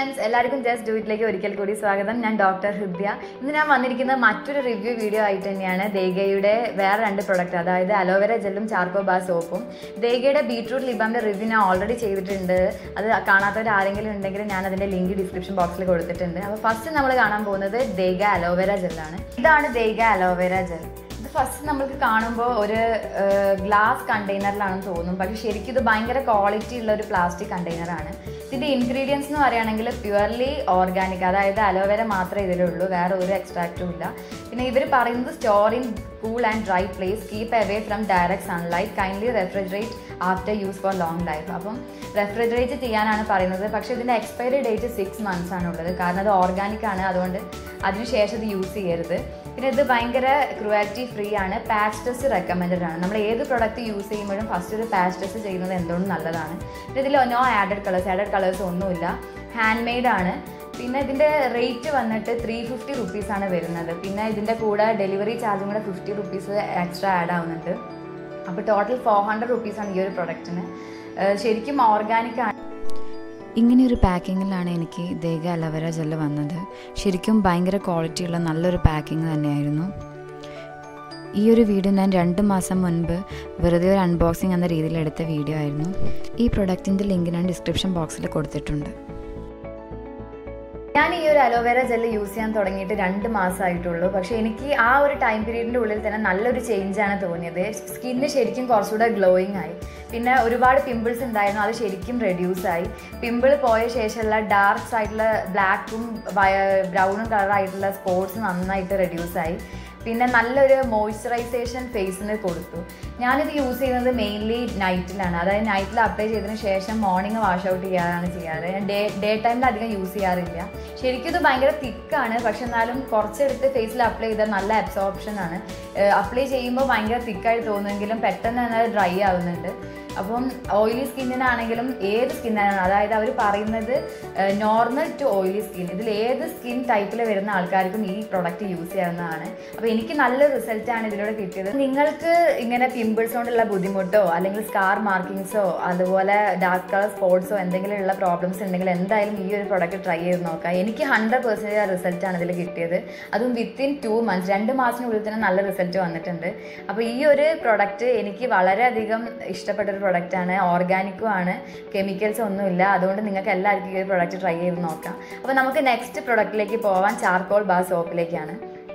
friends എല്ലാവർക്കും just ഡൂയിറ്റിലേക്ക് ഒരിക്കൽ കൂടി സ്വാഗതം ഞാൻ ഡോക്ടർ ഹൃദ്യ ഇന്ന് ഞാൻ വന്നിരിക്കുന്ന മറ്റൊരു റിവ്യൂ വീഡിയോ ആയിട്ട് തന്നെയാണ് ദേഗയുടെ വേറെ രണ്ട് പ്രൊഡക്റ്റ് അതായത് അലോവേര ജെല്ലും ചാർക്കോ ബാ സോപ്പും ദേഗയുടെ ബീട്രൂട്ട് ലിബാമിന്റെ റിവ്യൂ ഞാൻ ഓൾറെഡി ചെയ്തിട്ടുണ്ട് അത് കാണാത്തവർ ആരെങ്കിലും ഉണ്ടെങ്കിൽ ഞാൻ അതിന്റെ ലിങ്ക് ഡിസ്ക്രിപ്ഷൻ ബോക്സിൽ കൊടുത്തിട്ടുണ്ട് അപ്പോൾ ഫസ്റ്റ് നമ്മൾ കാണാൻ പോകുന്നത് ദേഗ അലോവേര ജെല്ലാണ് ഇതാണ് ദേഗ അലോവേര ജെൽ ഇത് ഫസ്റ്റ് നമ്മൾക്ക് കാണുമ്പോൾ ഒരു ഗ്ലാസ് കണ്ടെയ്നറിലാണെന്ന് തോന്നും പക്ഷേ ശരിക്കും ഇത് ഭയങ്കര ക്വാളിറ്റി ഉള്ള ഒരു പ്ലാസ്റ്റിക് കണ്ടെയ്നറാണ് ഇതിൻ്റെ ഇൻഗ്രീഡിയൻസ് എന്ന് പറയുകയാണെങ്കിൽ പ്യുവർലി ഓർഗാനിക് അതായത് അലോവേര മാത്രമേ ഇതിലുള്ളൂ വേറെ ഒരു എക്സ്ട്രാക്റ്റും ഇല്ല പിന്നെ ഇവർ പറയുന്നത് store in cool and dry place keep away from direct sunlight kindly refrigerate after use for long life അപ്പം റെഫ്രിജറേറ്റ് ചെയ്യാനാണ് പറയുന്നത് പക്ഷേ ഇതിൻ്റെ എക്സ്പയറി ഡേറ്റ് സിക്സ് മന്ത്സ് ആണ് ഉള്ളത് കാരണം അത് ഓർഗാനിക് ആണ് അതുകൊണ്ട് അതിനുശേഷം ഇത് യൂസ് ചെയ്യരുത് പിന്നെ ഇത് ഭയങ്കര ക്രുവാലിറ്റി ഫ്രീ ആണ് പാച്ച് ടെസ്റ്റ് റെക്കമെൻഡഡ് ആണ് നമ്മൾ ഏത് പ്രൊഡക്റ്റ് യൂസ് ചെയ്യുമ്പോഴും ഫസ്റ്റ് ഒരു പാച്ച് ടെസ്റ്റ് ചെയ്യുന്നത് എന്തുകൊണ്ടും നല്ലതാണ് പിന്നെ ഇതിൽ no added colours added colours ഒന്നുമില്ല ഹാൻഡ് മെയ്ഡ് ആണ് പിന്നെ ഇതിൻ്റെ റേറ്റ് വന്നിട്ട് ത്രീ ഫിഫ്റ്റി റുപ്പീസാണ് വരുന്നത് പിന്നെ ഇതിൻ്റെ കൂടെ ഡെലിവറി ചാർജും കൂടെ ഫിഫ്റ്റി റുപ്പീസ് എക്സ്ട്രാ ആഡ് ആവുന്നുണ്ട് അപ്പോൾ ടോട്ടൽ ഫോർ ഹൺഡ്രഡ് റുപ്പീസാണ് ഈ ഒരു പ്രൊഡക്റ്റിന് ശരിക്കും ഓർഗാനിക് ആണ് ഇങ്ങനെ ഒരു പാക്കിങ്ങിലാണ് എനിക്ക് ദേഗ അലവര ജെല്ല് വന്നത് ശരിക്കും ഭയങ്കര ക്വാളിറ്റിയുള്ള നല്ലൊരു പാക്കിങ് തന്നെയായിരുന്നു ഈ ഒരു വീഡിയോ ഞാൻ രണ്ട് മാസം മുൻപ് വെറുതെ ഒരു അൺബോക്സിങ് എന്ന രീതിയിൽ എടുത്ത വീഡിയോ ആയിരുന്നു ഈ പ്രൊഡക്റ്റിൻ്റെ ലിങ്ക് ഞാൻ ഡിസ്ക്രിപ്ഷൻ ബോക്സിൽ കൊടുത്തിട്ടുണ്ട് ഞാൻ ഈ ഒരു അലോവേര ജെല്ല് യൂസ് ചെയ്യാൻ തുടങ്ങിയിട്ട് രണ്ട് മാസമായിട്ടുള്ളൂ പക്ഷേ എനിക്ക് ആ ഒരു ടൈം പീരീഡിൻ്റെ ഉള്ളിൽ തന്നെ നല്ലൊരു ചേഞ്ചാണ് തോന്നിയത് സ്കിന്ന് ശരിക്കും കുറച്ചുകൂടെ ഗ്ലോയിങ് ആയി പിന്നെ ഒരുപാട് പിമ്പിൾസ് ഉണ്ടായിരുന്നു അത് ശരിക്കും റെഡ്യൂസ് ആയി പിമ്പിൾ പോയ ശേഷമുള്ള ഡാർക്ക് ആയിട്ടുള്ള ബ്ലാക്കും ബ്രൗണും കളറായിട്ടുള്ള സ്പോട്സ് നന്നായിട്ട് റെഡ്യൂസ് ആയി പിന്നെ നല്ലൊരു മോയ്സ്ചറൈസേഷൻ ഫേസിന് കൊടുത്തു ഞാനിത് യൂസ് ചെയ്യുന്നത് മെയിൻലി നൈറ്റിലാണ് അതായത് നൈറ്റിൽ അപ്ലൈ ചെയ്തതിന് ശേഷം മോർണിംഗ് വാഷ് ഔട്ട് ചെയ്യാറാണ് ചെയ്യാറ് ഞാൻ ഡേ ഡേ ടൈമിൽ അധികം യൂസ് ചെയ്യാറില്ല ശരിക്കും ഇത് ഭയങ്കര തിക്കാണ് പക്ഷെ എന്നാലും കുറച്ചെടുത്ത് ഫേസിൽ അപ്ലൈ ചെയ്താൽ നല്ല അബ്സോർപ്ഷൻ ആണ് അപ്ലൈ ചെയ്യുമ്പോൾ ഭയങ്കര തിക്കായിട്ട് തോന്നുമെങ്കിലും പെട്ടെന്ന് തന്നെ അത് ഡ്രൈ ആവുന്നുണ്ട് അപ്പം ഓയിലി സ്കിന്നിനാണെങ്കിലും ഏത് സ്കിന്നാണ് അതായത് അവർ പറയുന്നത് നോർമൽ ടു ഓയിലി സ്കിൻ ഇതിൽ ഏത് സ്കിൻ ടൈപ്പിൽ വരുന്ന ആൾക്കാർക്കും ഈ പ്രൊഡക്റ്റ് യൂസ് ചെയ്യാവുന്നതാണ് അപ്പോൾ എനിക്ക് നല്ല റിസൾട്ടാണ് ഇതിലൂടെ കിട്ടിയത് നിങ്ങൾക്ക് ഇങ്ങനെ പിമ്പിൾസ് കൊണ്ടുള്ള ബുദ്ധിമുട്ടോ അല്ലെങ്കിൽ സ്കാർ മാർക്കിങ്സോ അതുപോലെ ഡാർക്ക് കളർ സ്പോട്സോ എന്തെങ്കിലും ഉള്ള പ്രോബ്ലംസ് ഉണ്ടെങ്കിൽ എന്തായാലും ഈ ഒരു പ്രൊഡക്റ്റ് ട്രൈ ചെയ്ത് നോക്കാം എനിക്ക് ഹൺഡ്രഡ് പെർസെൻറ്റേജ് റിസൾട്ടാണ് ഇതിൽ കിട്ടിയത് അതും വിത്തിൻ ടു മന്ത്സ് രണ്ട് മാസത്തിനുള്ളിൽ തന്നെ നല്ല റിസൾട്ട് വന്നിട്ടുണ്ട് അപ്പോൾ ഈ ഒരു പ്രൊഡക്റ്റ് എനിക്ക് വളരെയധികം ഇഷ്ടപ്പെട്ട ഒരു പ്രൊഡക്റ്റാണ് ഓർഗാനിക്കും ആണ് കെമിക്കൽസ് ഒന്നുമില്ല അതുകൊണ്ട് നിങ്ങൾക്ക് എല്ലാവർക്കും ഈ ഒരു പ്രൊഡക്റ്റ് ട്രൈ ചെയ്ത് നോക്കാം അപ്പോൾ നമുക്ക് നെക്സ്റ്റ് പ്രൊഡക്റ്റിലേക്ക് പോവാൻ ചാർക്കോൾ ബാ സോപ്പിലേക്കാണ്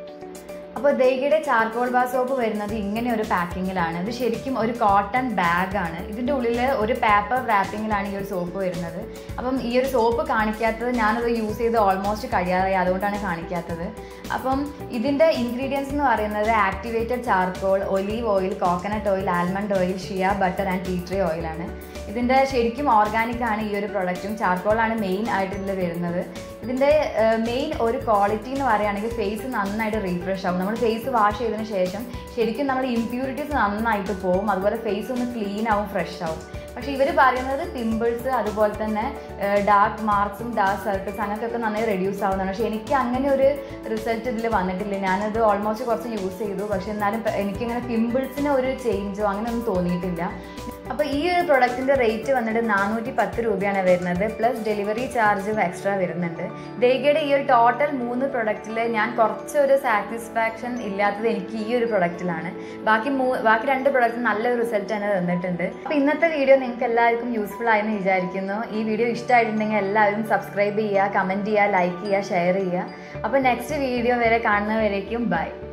അപ്പോൾ ദേഗയുടെ ചാർക്കോൾ ബാ സോപ്പ് വരുന്നത് ഇങ്ങനെ ഒരു പാക്കിങ്ങിലാണ് ഇത് ശരിക്കും ഒരു കോട്ടൺ ബാഗാണ് ഇതിൻ്റെ ഉള്ളിൽ ഒരു പേപ്പർ റാപ്പിങ്ങിലാണ് ഈ ഒരു സോപ്പ് വരുന്നത് അപ്പം ഈ ഒരു സോപ്പ് കാണിക്കാത്തത് ഞാനത് യൂസ് ചെയ്ത് ഓൾമോസ്റ്റ് കഴിയാറായി അതുകൊണ്ടാണ് കാണിക്കാത്തത് അപ്പം ഇതിൻ്റെ ഇൻഗ്രീഡിയൻസ് എന്ന് പറയുന്നത് activated charcoal olive oil coconut oil almond oil shea butter and tea tree ഓയിലാണ് ഇതിൻ്റെ ശരിക്കും ഓർഗാനിക് ആണ് ഈ ഒരു പ്രൊഡക്റ്റും ചാർക്കോളാണ് മെയിൻ ആയിട്ട് ഇതിൽ വരുന്നത് ഇതിൻ്റെ മെയിൻ ഒരു ക്വാളിറ്റി എന്ന് പറയുകയാണെങ്കിൽ ഫേസ് നന്നായിട്ട് റീഫ്രഷ് ആവും നമ്മൾ ഫേസ് വാഷ് ചെയ്തതിന് ശേഷം ശരിക്കും നമ്മൾ ഇമ്പ്യൂരിറ്റീസ് നന്നായിട്ട് പോകും അതുപോലെ ഫേസ് ഒന്ന് ക്ലീൻ ആവും ഫ്രഷ് ആവും പക്ഷേ ഇവർ പറയുന്നത് പിമ്പിൾസ് അതുപോലെ തന്നെ ഡാർക്ക് മാർക്സും ഡാർക്ക് സർക്കിൾസ് അങ്ങനെയൊക്കെ നന്നായി റെഡ്യൂസ് ആവുന്നതാണ് പക്ഷേ എനിക്ക് അങ്ങനെ ഒരു റിസൾട്ട് ഇതിൽ വന്നിട്ടില്ല ഞാനത് ഓൾമോസ്റ്റ് കുറച്ച് യൂസ് ചെയ്തു പക്ഷേ എന്നാലും എനിക്കിങ്ങനെ പിമ്പിൾസിന് ഒരു ചേഞ്ചോ അങ്ങനെയൊന്നും തോന്നിയിട്ടില്ല അപ്പോൾ ഈ ഒരു പ്രൊഡക്റ്റിൻ്റെ റേറ്റ് വന്നിട്ട് നാനൂറ്റി പത്ത് രൂപയാണ് വരുന്നത് പ്ലസ് ഡെലിവറി ചാർജും എക്സ്ട്രാ വരുന്നുണ്ട് ദേഗയുടെ ഈ ഒരു ടോട്ടൽ മൂന്ന് പ്രൊഡക്റ്റിൽ ഞാൻ കുറച്ചൊരു സാറ്റിസ്ഫാക്ഷൻ ഇല്ലാത്തത് എനിക്ക് ഈ ഒരു പ്രൊഡക്റ്റിലാണ് ബാക്കി മൂ ബാക്കി രണ്ട് പ്രൊഡക്റ്റ് നല്ലൊരു റിസൾട്ട് തന്നെ തന്നിട്ടുണ്ട് അപ്പോൾ ഇന്നത്തെ വീഡിയോ നിങ്ങൾക്ക് എല്ലാവർക്കും യൂസ്ഫുൾ ആയെന്ന് വിചാരിക്കുന്നു ഈ വീഡിയോ ഇഷ്ടമായിട്ടുണ്ടെങ്കിൽ എല്ലാവരും സബ്സ്ക്രൈബ് ചെയ്യുക കമൻറ്റ് ചെയ്യുക ലൈക്ക് ചെയ്യുക ഷെയർ ചെയ്യുക അപ്പോൾ നെക്സ്റ്റ് വീഡിയോ വരെ കാണുന്നവരേക്കും ബൈ